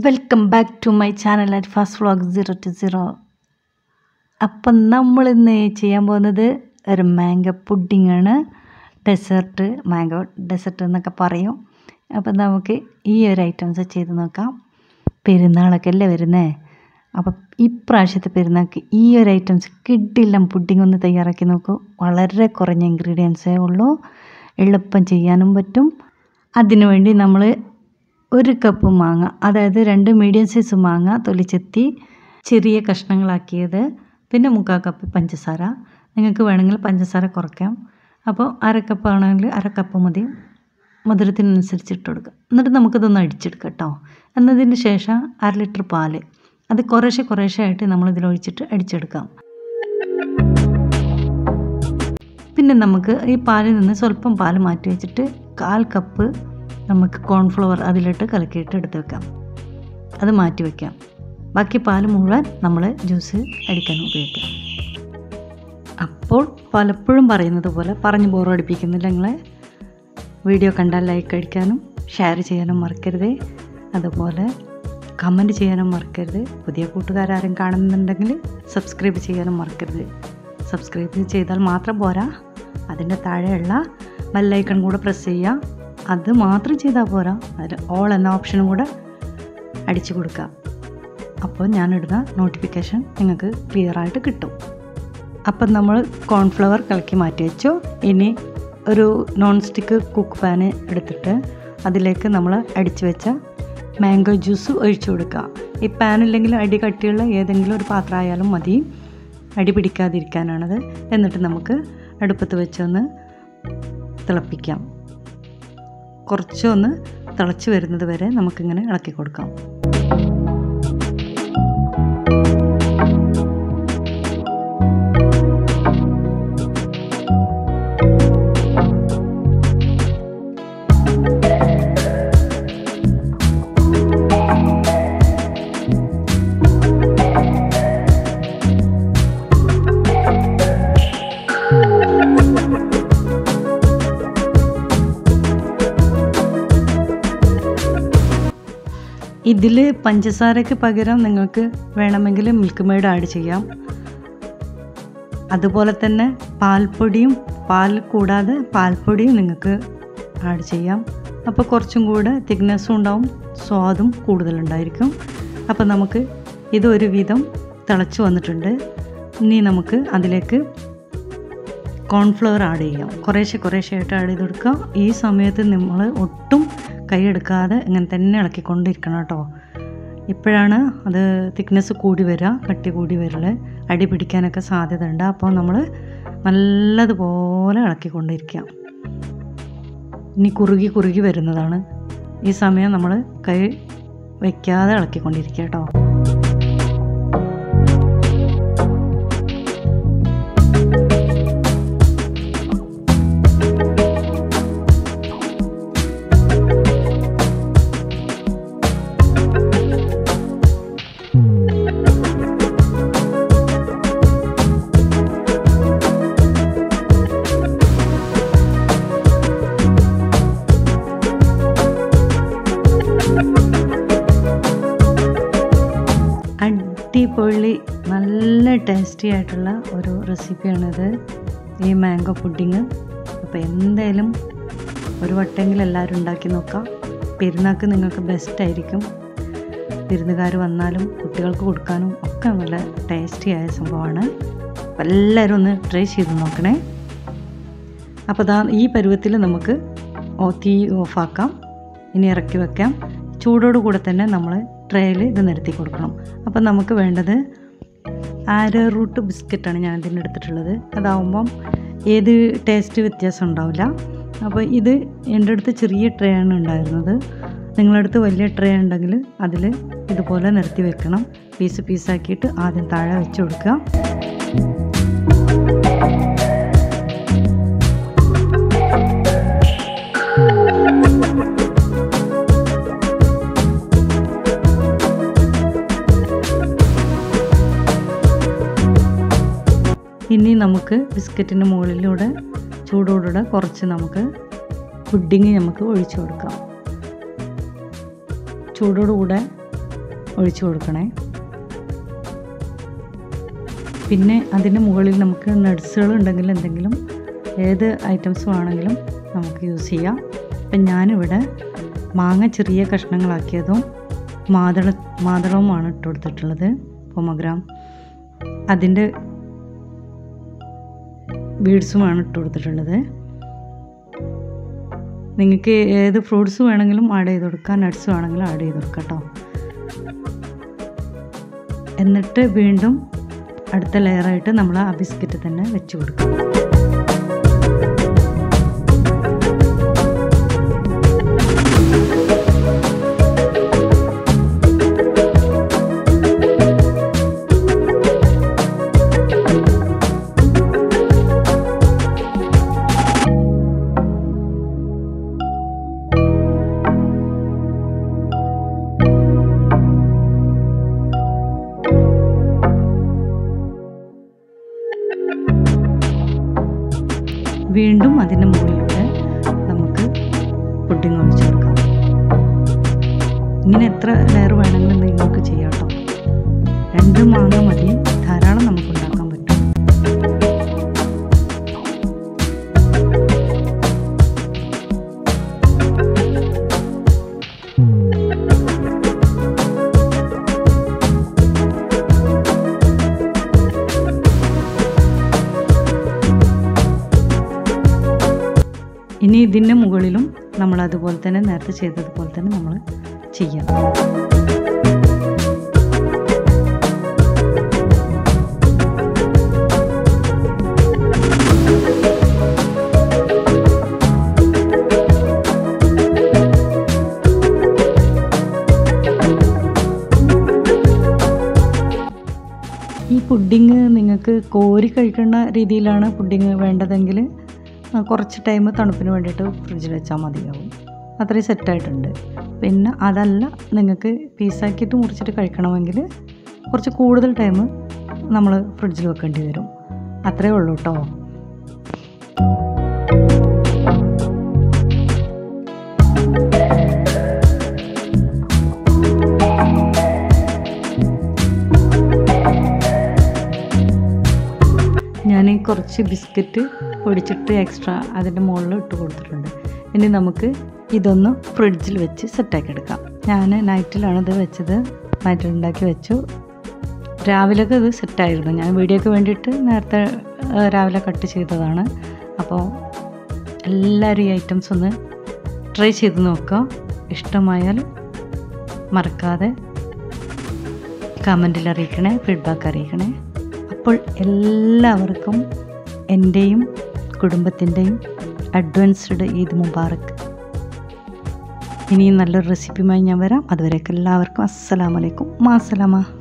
welcome back to my channel at fast vlog zero two zero അപ്പം നമ്മളിന്ന് ചെയ്യാൻ പോകുന്നത് ഒരു മാംഗോ പുഡിംഗ് ആണ് ഡെസേർട്ട് മാംഗോ ഡെസേർട്ട് എന്നൊക്കെ പറയും അപ്പം നമുക്ക് ഈ ഒരു ഐറ്റംസ് ചെയ്ത് നോക്കാം പെരുന്നാളൊക്കെ അല്ലേ വരുന്നേ അപ്പം ഇപ്രാവശ്യത്തെ പെരുന്നാൾക്ക് ഈ ഒരു ഐറ്റംസ് കിഡില്ല പുഡിംഗ് ഒന്ന് തയ്യാറാക്കി നോക്കൂ വളരെ കുറഞ്ഞ ഇൻഗ്രീഡിയൻസേ ഉള്ളൂ എളുപ്പം ചെയ്യാനും പറ്റും അതിനുവേണ്ടി നമ്മൾ ഒരു കപ്പ് മാങ്ങ അതായത് രണ്ട് മീഡിയം സൈസ് മാങ്ങ തൊലിച്ചെത്തി ചെറിയ കഷ്ണങ്ങളാക്കിയത് പിന്നെ മുക്കാൽ കപ്പ് പഞ്ചസാര നിങ്ങൾക്ക് വേണമെങ്കിൽ പഞ്ചസാര കുറയ്ക്കാം അപ്പോൾ അര കപ്പ് ആണെങ്കിൽ അര കപ്പ് മതി മധുരത്തിനനുസരിച്ച് ഇട്ട് കൊടുക്കുക എന്നിട്ട് നമുക്കിതൊന്ന് അടിച്ചെടുക്കാം കേട്ടോ എന്നതിന് ശേഷം അര ലിറ്റർ പാല് അത് കുറേശ്ശെ കുറേശ്ശെ ആയിട്ട് നമ്മളിതിൽ ഒഴിച്ചിട്ട് അടിച്ചെടുക്കാം പിന്നെ നമുക്ക് ഈ പാലിൽ നിന്ന് സ്വല്പം പാല് മാറ്റി വെച്ചിട്ട് കാൽ കപ്പ് നമുക്ക് കോൺഫ്ലവർ അതിലിട്ട് കലക്കിയിട്ട് എടുത്ത് വെക്കാം അത് മാറ്റി വയ്ക്കാം ബാക്കി പാല് മുഴുവൻ നമ്മൾ ജ്യൂസ് അടിക്കാൻ ഉപയോഗിക്കാം അപ്പോൾ പലപ്പോഴും പറയുന്നത് പോലെ പറഞ്ഞ് ബോറടിപ്പിക്കുന്നില്ല നിങ്ങളെ വീഡിയോ കണ്ടാൽ ലൈക്ക് അടിക്കാനും ഷെയർ ചെയ്യാനും മറക്കരുത് അതുപോലെ കമൻറ്റ് ചെയ്യാനും മറക്കരുത് പുതിയ കൂട്ടുകാരും കാണുന്നുണ്ടെങ്കിൽ സബ്സ്ക്രൈബ് ചെയ്യാനും മറക്കരുത് സബ്സ്ക്രൈബ് ചെയ്താൽ മാത്രം പോരാ അതിൻ്റെ താഴെയുള്ള ബെല്ലൈക്കൺ കൂടെ പ്രസ് ചെയ്യുക അത് മാത്രം ചെയ്താൽ പോരാ അതിൽ ഓൾ എന്ന ഓപ്ഷനും കൂടെ അടിച്ചു കൊടുക്കുക അപ്പോൾ ഞാനിടുന്ന നോട്ടിഫിക്കേഷൻ നിങ്ങൾക്ക് ക്ലിയറായിട്ട് കിട്ടും അപ്പം നമ്മൾ കോൺഫ്ലവർ കലക്കി മാറ്റി വെച്ചു ഇനി ഒരു നോൺ സ്റ്റിക്ക് കുക്ക് പാന് എടുത്തിട്ട് അതിലേക്ക് നമ്മൾ അടിച്ചു വെച്ച മാംഗോ ജ്യൂസ് ഒഴിച്ചു കൊടുക്കുക ഈ പാനില്ലെങ്കിൽ അടി കട്ടിയുള്ള ഏതെങ്കിലും ഒരു പാത്രമായാലും മതി അടി പിടിക്കാതിരിക്കാനാണത് എന്നിട്ട് നമുക്ക് അടുപ്പത്ത് വെച്ചൊന്ന് തിളപ്പിക്കാം കുറച്ചൊന്ന് തിളച്ച് വരുന്നത് വരെ നമുക്കിങ്ങനെ ഇളക്കി കൊടുക്കാം ഇതിൽ പഞ്ചസാരയ്ക്ക് പകരം നിങ്ങൾക്ക് വേണമെങ്കിൽ മിൽക്ക് മെയ്ഡ് ആഡ് ചെയ്യാം അതുപോലെ തന്നെ പാൽപ്പൊടിയും പാൽ കൂടാതെ പാൽപ്പൊടിയും നിങ്ങൾക്ക് ആഡ് ചെയ്യാം അപ്പോൾ കുറച്ചും കൂടെ തിക്നെസ്സും ഉണ്ടാവും സ്വാദും കൂടുതലുണ്ടായിരിക്കും അപ്പോൾ നമുക്ക് ഇതൊരു വിധം തിളച്ച് വന്നിട്ടുണ്ട് ഇനി നമുക്ക് അതിലേക്ക് കോൺഫ്ലവർ ആഡ് ചെയ്യാം കുറേശ്ശെ കുറേശ്ശെ ആയിട്ട് ആഡ് ചെയ്ത് കൊടുക്കുക ഈ സമയത്ത് നമ്മൾ ഒട്ടും കൈയെടുക്കാതെ ഇങ്ങനെ തന്നെ ഇളക്കിക്കൊണ്ടിരിക്കണം കേട്ടോ ഇപ്പോഴാണ് അത് തിക്നെസ് കൂടി വരിക കട്ടി കൂടി വരല് അടി പിടിക്കാനൊക്കെ സാധ്യത ഉണ്ട് അപ്പോൾ നമ്മൾ നല്ലതുപോലെ ഇളക്കിക്കൊണ്ടിരിക്കുക ഇനി കുറുകി കുറുകി വരുന്നതാണ് ഈ സമയം നമ്മൾ കൈ വയ്ക്കാതെ ഇളക്കിക്കൊണ്ടിരിക്കുക കേട്ടോ അടിപൊളി നല്ല ടേസ്റ്റി ആയിട്ടുള്ള ഒരു റെസിപ്പിയാണിത് ഈ മാംഗോ പുഡിങ് അപ്പോൾ എന്തായാലും ഒരു വട്ടെങ്കിലും എല്ലാവരും ഉണ്ടാക്കി നോക്കാം പെരുന്നാൾക്ക് നിങ്ങൾക്ക് ബെസ്റ്റ് ആയിരിക്കും വിരുന്നുകാർ വന്നാലും കുട്ടികൾക്ക് കൊടുക്കാനും ഒക്കെ നല്ല ടേസ്റ്റി ആയ സംഭവമാണ് അപ്പോൾ എല്ലാവരും ഒന്ന് ട്രൈ ചെയ്ത് നോക്കണേ അപ്പോൾ ദാ ഈ പരുവത്തിൽ നമുക്ക് തീ ഓഫാക്കാം ഇനി ഇറക്കി വെക്കാം ചൂടോട് കൂടെ തന്നെ നമ്മൾ ട്രേയിൽ ഇത് നിരത്തി കൊടുക്കണം അപ്പോൾ നമുക്ക് വേണ്ടത് ആരോ റൂട്ട് ബിസ്ക്കറ്റാണ് ഞാൻ ഇതിന് എടുത്തിട്ടുള്ളത് അതാവുമ്പം ഏത് ടേസ്റ്റ് വ്യത്യാസം ഉണ്ടാവില്ല അപ്പോൾ ഇത് എൻ്റെ അടുത്ത് ചെറിയ ട്രേ ആണ് ഉണ്ടായിരുന്നത് നിങ്ങളടുത്ത് വലിയ ട്രേ ഉണ്ടെങ്കിൽ അതിൽ ഇതുപോലെ നിരത്തി വെക്കണം പീസ് പീസാക്കിയിട്ട് ആദ്യം താഴെ വെച്ച് കൊടുക്കുക ഇനി നമുക്ക് ബിസ്ക്കറ്റിൻ്റെ മുകളിലൂടെ ചൂടോടുകൂടെ കുറച്ച് നമുക്ക് പുഡിങ് നമുക്ക് ഒഴിച്ചു കൊടുക്കാം ചൂടോടുകൂടെ ഒഴിച്ചു കൊടുക്കണേ പിന്നെ അതിന് മുകളിൽ നമുക്ക് നട്സുകൾ ഉണ്ടെങ്കിൽ എന്തെങ്കിലും ഏത് ഐറ്റംസ് വേണമെങ്കിലും നമുക്ക് യൂസ് ചെയ്യാം അപ്പം ഞാനിവിടെ മാങ്ങ ചെറിയ കഷ്ണങ്ങളാക്കിയതും മാതള മാതളവുമാണ് ഇട്ട് കൊടുത്തിട്ടുള്ളത് പൊമഗ്രാം അതിൻ്റെ ബീഡ്സുമാണ് ഇട്ട് കൊടുത്തിട്ടുള്ളത് നിങ്ങൾക്ക് ഏത് ഫ്രൂട്ട്സ് വേണമെങ്കിലും ആഡ് ചെയ്ത് കൊടുക്കാം നട്ട്സ് വേണമെങ്കിലും ആഡ് ചെയ്ത് കൊടുക്കാം കേട്ടോ എന്നിട്ട് വീണ്ടും അടുത്ത ലെയറായിട്ട് നമ്മൾ ആ ബിസ്ക്കറ്റ് തന്നെ വെച്ച് കൊടുക്കും വീണ്ടും അതിൻ്റെ മുകളിലൂടെ നമുക്ക് പുഡിങ് ഒഴിച്ചു കൊടുക്കാം ഇങ്ങനെ എത്ര ലെയർ വേണമെങ്കിലും നിങ്ങൾക്ക് ചെയ്യാം കേട്ടോ രണ്ട് മാങ്ങ മതി ധാരാളം നമുക്ക് ഉണ്ടാക്കാൻ പറ്റും ഇനി ഇതിൻ്റെ മുകളിലും നമ്മൾ അതുപോലെ തന്നെ നേരത്തെ ചെയ്തതുപോലെ തന്നെ നമ്മൾ ചെയ്യാം ഈ പുഡിങ് നിങ്ങൾക്ക് കോരി കഴിക്കുന്ന രീതിയിലാണ് പുഡിങ് വേണ്ടതെങ്കിൽ ആ, കുറച്ച് ടൈം തണുപ്പിന് വേണ്ടിയിട്ട് ഫ്രിഡ്ജിൽ വെച്ചാൽ മതിയാവും അത്രയും സെറ്റായിട്ടുണ്ട് പിന്നെ അതല്ല നിങ്ങൾക്ക് പീസാക്കിയിട്ട് മുറിച്ചിട്ട് കഴിക്കണമെങ്കിൽ കുറച്ച് കൂടുതൽ ടൈം നമ്മൾ ഫ്രിഡ്ജിൽ വെക്കേണ്ടി വരും അത്രേ ഉള്ളൂ കേട്ടോ ഞാൻ കുറച്ച് ബിസ്ക്കറ്റ് പൊടിച്ചിട്ട് എക്സ്ട്രാ അതിൻ്റെ മുകളിൽ ഇട്ട് കൊടുത്തിട്ടുണ്ട് ഇനി നമുക്ക് ഇതൊന്ന് ഫ്രിഡ്ജിൽ വെച്ച് സെറ്റാക്കി എടുക്കാം ഞാൻ നൈറ്റിലാണ് ഇത് വെച്ചത് നൈറ്റിൽ ഉണ്ടാക്കി വെച്ചു രാവിലെയൊക്കെ ഇത് സെറ്റായിരുന്നു ഞാൻ വീഡിയോക്ക് വേണ്ടിയിട്ട് നേരത്തെ ആ, രാവിലെ കട്ട് ചെയ്തതാണ് അപ്പോൾ എല്ലാവരും ഈ ഐറ്റംസ് ഒന്ന് ട്രൈ ചെയ്ത് നോക്കുക ഇഷ്ടമായാൽ മറക്കാതെ കമൻറ്റിൽ അറിയിക്കണേ ഫീഡ്ബാക്ക് അറിയിക്കണേ അപ്പോൾ എല്ലാവർക്കും എൻ്റെയും കുടുംബത്തിൻ്റെയും അഡ്വാൻസ്ഡ് ഈദ് മുബാറക്ക് ഇനിയും നല്ലൊരു റെസിപ്പിയുമായി ഞാൻ വരാം അതുവരേക്ക് എല്ലാവർക്കും അസ്സലാമലൈക്കും മാസലാമ